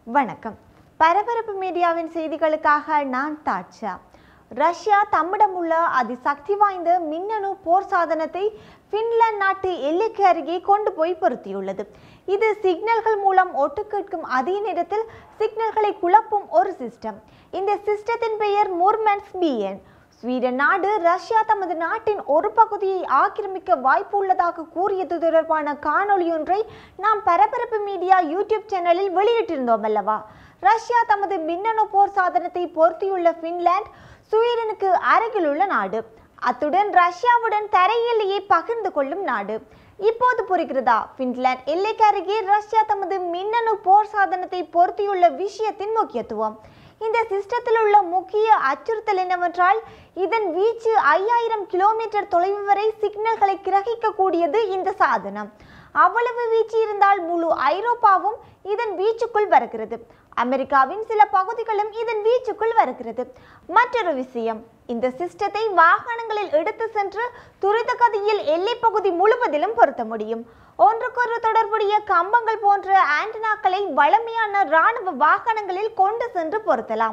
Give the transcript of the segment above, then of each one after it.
வணக்கம் பரபரப்பு மீடியாவின் செய்திகளுக்காக நான் தாட்சா ரஷ்யா தம்மிடமுள்ள அதிசக்தி வாய்ந்த மின்னணு போர் சாதனத்தை பின்லாந்து நாட்டு எல்லைக்கு அருகே கொண்டு போய் பொருத்தியுள்ளது இது சிக்னல்கள் மூலம் ஒட்டு கேட்கும் அதே நேரத்தில் சிக்னல்களை குழப்பும் ஒரு சிஸ்டம் இந்த சிஸ்டத்தின் பெயர் முர்மென்ஸ் பிஎன் ஸ்வீடன் நாடு ரஷ்யா தமது நாட்டின் ஒரு பகுதியை ஆக்கிரமிக்க வாய்ப்பு உள்ளதாக கூறியது தொடர்பான காணொளியொன்றை நாம் பரபரப்பு மீடியா யூடியூப் சேனலில் வெளியிட்டிருந்தோம் அல்லவா ரஷ்யா தமது மின்னணு போர் சாதனத்தை பொருத்தியுள்ள பின்லாந்து ஸ்வீடனுக்கு அருகிலுள்ள நாடு அத்துடன் ரஷ்யாவுடன் தரையெல்லையை பகிர்ந்து கொள்ளும் நாடு இப்போது புரிகிறதா பின்லாந்து எல்லைக்கு அருகே ரஷ்யா தமது மின்னணு போர் சாதனத்தை பொருத்தியுள்ள விஷயத்தின் முக்கியத்துவம் இந்த சிஸ்டத்தில் உள்ள முக்கிய அச்சுறுத்தல் என்னவென்றால் இதன் வீச்சு ஐயாயிரம் கிலோமீட்டர் தொலைவு வரை சிக்னல்களை கிரகிக்கக்கூடியது இந்த சாதனம் அவ்வளவு வீச்சு இருந்தால் முழு ஐரோப்பாவும் இதன் வீச்சுக்குள் வருகிறது அமெரிக்காவின் சில பகுதிகளும் இதன் வீச்சுக்குள் வருகிறது மற்றொரு விஷயம் இந்த சிஸ்டத்தை வாகனங்களில் எடுத்து சென்று துரித கதியில் எல்லைப் பகுதி முழுவதிலும் பொருத்த முடியும் ஒன்றுக்கொரு தொடர்புடைய கம்பங்கள் போன்ற ஆண்டனாக்களை வளமையான இராணுவ வாகனங்களில் கொண்டு சென்று பொருத்தலாம்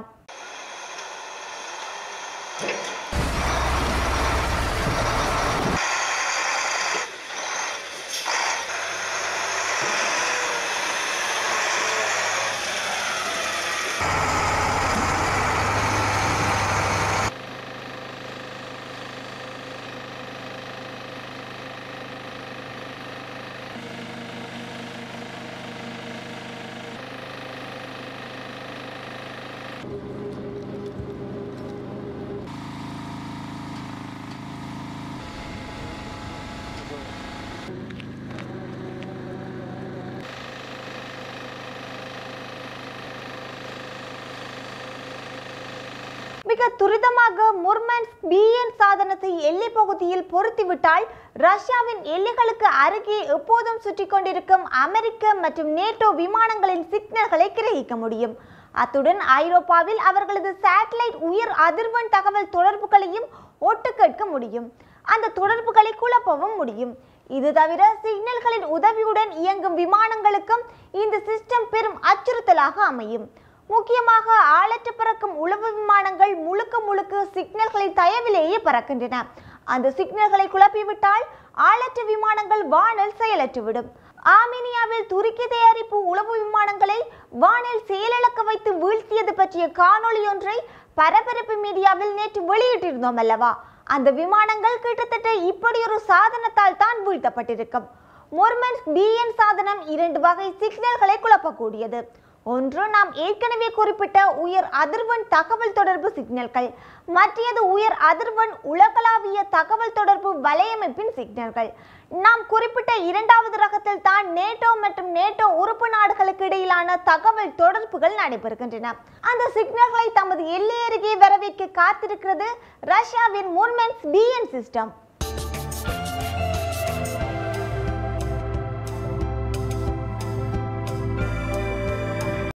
மிக துரிதமாக முர்மன்ஸ் பிஎன் சாதனத்தை எல்லை பகுதியில் பொருத்திவிட்டால் ரஷ்யாவின் எல்லைகளுக்கு அருகே எப்போதும் சுற்றி கொண்டிருக்கும் அமெரிக்க மற்றும் நேட்டோ விமானங்களின் சிக்னல்களை கிரகிக்க முடியும் அத்துடன் ஐரோப்பாவில் அவர்களது சேட்டலைட் உயர் அதிர்வெண் தகவல் தொடர்புகளையும் ஒட்டு கேட்க முடியும் அந்த தொடர்புகளை குழப்பவும் முடியும் இது தவிர சிக்னல்களின் உதவியுடன் இயங்கும் விமானங்களுக்கும் இந்த சிஸ்டம் பெரும் அச்சுறுத்தலாக அமையும் முக்கியமாக ஆளற்று பறக்கும் உளவு விமானங்கள் முழுக்க முழுக்க சிக்னல்களை தயவிலேயே பறக்கின்றன அந்த சிக்னல்களை குழப்பிவிட்டால் ஆளற்ற விமானங்கள் வானில் செயலற்றுவிடும் ஆர்மீனியாவில் துருக்கி தயாரிப்பு உளவு விமானங்களை வானில் செயலிழக்க வைத்து வீழ்த்தியது பற்றிய காணொளி ஒன்றை பரபரப்பு மீடியாவில் நேற்று வெளியிட்டிருந்தோம் அல்லவா அந்த விமானங்கள் கிட்டத்தட்ட இப்படி ஒரு சாதனத்தால் தான் வீழ்த்தப்பட்டிருக்கும் மொர்மென்ஸ் பிஎன் சாதனம் இரண்டு வகை சிக்னல்களை குழப்பக்கூடியது ஒன்று நாம் ஏற்கனவே குறிப்பிட்ட உயர் அதிர்வெண் தகவல் தொடர்பு சிக்னல்கள் மற்றது உயர் அதிர்வெண் உலகளாவிய தகவல் தொடர்பு வலையமைப்பின் சிக்னல்கள் நாம் குறிப்பிட்ட இரண்டாவது ரகத்தில் தான் நேட்டோ மற்றும் நேட்டோ உறுப்பு நாடுகளுக்கு இடையிலான தகவல் தொடர்புகள் நடைபெறுகின்றன அந்த சிக்னல்களை தமது எல்லை அருகே வரவேற்க காத்திருக்கிறது ரஷ்யாவின் முன்மென்ஸ் பிஎன் சிஸ்டம்